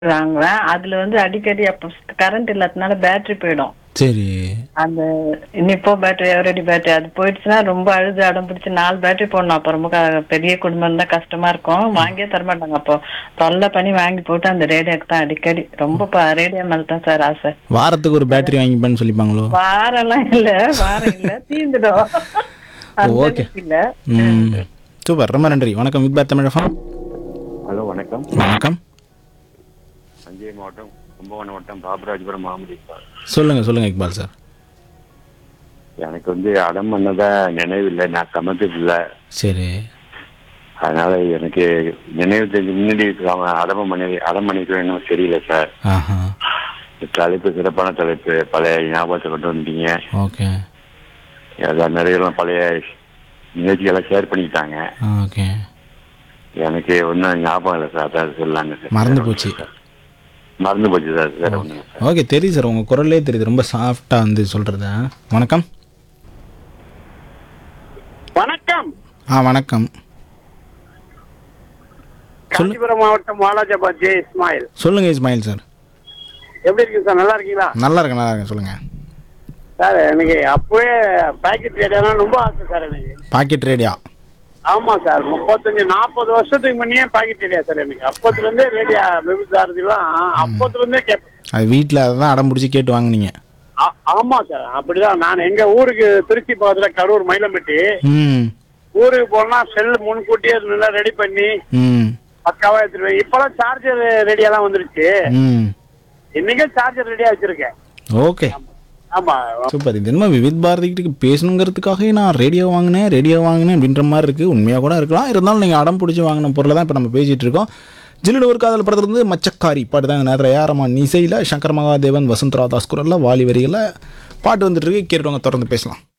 வாங்குவேன் அதுல வந்து அடிக்கடி அப்போ கரண்ட் இல்லாதனால பேட்டரி போயிடும் சரி அந்த இன்னிப்போ பேட்டரி எவரடி பேட்டரி அது போயிடுச்சுன்னா ரொம்ப அழுது அடம் பிடிச்சி நாலு பேட்டரி போடணும் அப்போ ரொம்ப க- பெரிய குடும்பம் தான் கஷ்டமா இருக்கும் வாங்கியே தரமாட்டாங்க அப்போ தொல்லை பண்ணி வாங்கி போட்டு அந்த ரேடியோக்கு தான் அடிக்கடி ரொம்ப ரேடியோ மேல தான் சார் ஆசை வாரத்துக்கு ஒரு பேட்டரி வாங்கிப்பேன்னு சொல்லிப்பாங்களோ வாரம்லாம் இல்ல வாரம் இல்ல தீந்துடும் அந்த ஓகே. அளவுக்கு இல்ல ம் சூப்பர் ரொம்ப நன்றி வணக்கம் வித் பார் தமிழ் FM. ஹலோ வணக்கம் வணக்கம் தஞ்சை மாவட்டம் கும்பகோணம் வட்டம் பாபராஜபுரம் மாமதி சார் சொல்லுங்க சொல்லுங்க இக்பால் சார் எனக்கு வந்து அடம் பண்ணதா நினைவில்லை நான் சமத்ததில்லை சரி அதனால எனக்கு நினைவு தெரிஞ்சு முன்னாடி அவன் அடமம் பண்ணி அடம் பண்ணிக்கிறேன்னு தெரியல சார் ஆஹா தலைப்பு சிறப்பான தலைப்பு பழைய ஞாபகத்தை கொண்டு வந்தீங்க ஓகே அதான் நிறைய பழைய நிகழ்ச்சிகளை ஷேர் பண்ணிக்கிட்டாங்க ஓகே எனக்கு ஒன்றும் ஞாபகம் இல்லை சார் அதான் சொல்லலாங்க சார் மறந்து போச்சு மறந்து போச்சு சார் சார் ஒன்றும் ஓகே தெரியுது சார் உங்கள் குரல்லே தெரியுது ரொம்ப சாஃப்டாக வந்து சொல்கிறது வணக்கம் வணக்கம் ஆ வணக்கம் காஞ்சிபுரம் மாவட்டம் வாலாஜாபாத் ஜே இஸ்மாயில் சொல்லுங்க இஸ்மாயில் சார் எப்படி இருக்கீங்க சார் நல்லா இருக்கீங்களா நல்லா இருக்கேன் நல்லா இருக்கேன் சொல்லுங்க சார் எனக்கு அப்பவே பாக்கெட் ரேடியோனா ரொம்ப ஆசை சார் எனக்கு பாக்கெட் ரேடியா ஆமா சார் முப்பத்தஞ்சு நாற்பது வருஷத்துக்கு முன்னே பாக்கெட் ரேடியா சார் எனக்கு அப்பத்துல இருந்தே ரேடியா விபச்சாரதிலாம் அப்பத்துல இருந்தே கேட்பேன் அது வீட்டில் அதை தான் அடம் பிடிச்சி கேட்டு வாங்குனீங்க ஆ- ஆமா சார் அப்படிதான் நான் எங்க ஊருக்கு திருச்சி பக்கத்துல கரூர் மயிலம்பட்டி ம் ஊருக்கு போனா செல் முன்கூட்டியே நல்லா ரெடி பண்ணி ம் பக்காவா எடுத்துருவேன் இப்பெல்லாம் சார்ஜர் ரெடியாலாம் வந்துருச்சு ம் இன்னைக்கே சார்ஜர் ரெடியா வச்சிருக்கேன் ஓகே ஆமா சூப்பர் இது என்ன விவித் பாரதிக்கிட்ட பேசணுங்கிறதுக்காக நான் ரேடியோ வாங்கினேன் ரேடியோ வாங்கினேன் அப்படின்ற மாதிரி இருக்குது உண்மையாக கூட இருக்கலாம் இருந்தாலும் நீங்கள் அடம் பிடிச்சி வாங்கின பொருளை தான் இப்போ நம்ம பேசிகிட்டு இருக்கோம் ஜில்லுடு ஒரு காதல் படத்துலேருந்து மச்சக்காரி பாட்டு தாங்க நேரம் ஏஆரமான் இசையில் சங்கர் மகாதேவன் வசந்தரா தாஸ் குரலில் வாலி வரிகளில் பாட்டு வந்துட்டு இருக்கு கேட்டுவாங்க தொடர்ந்து பேசலாம்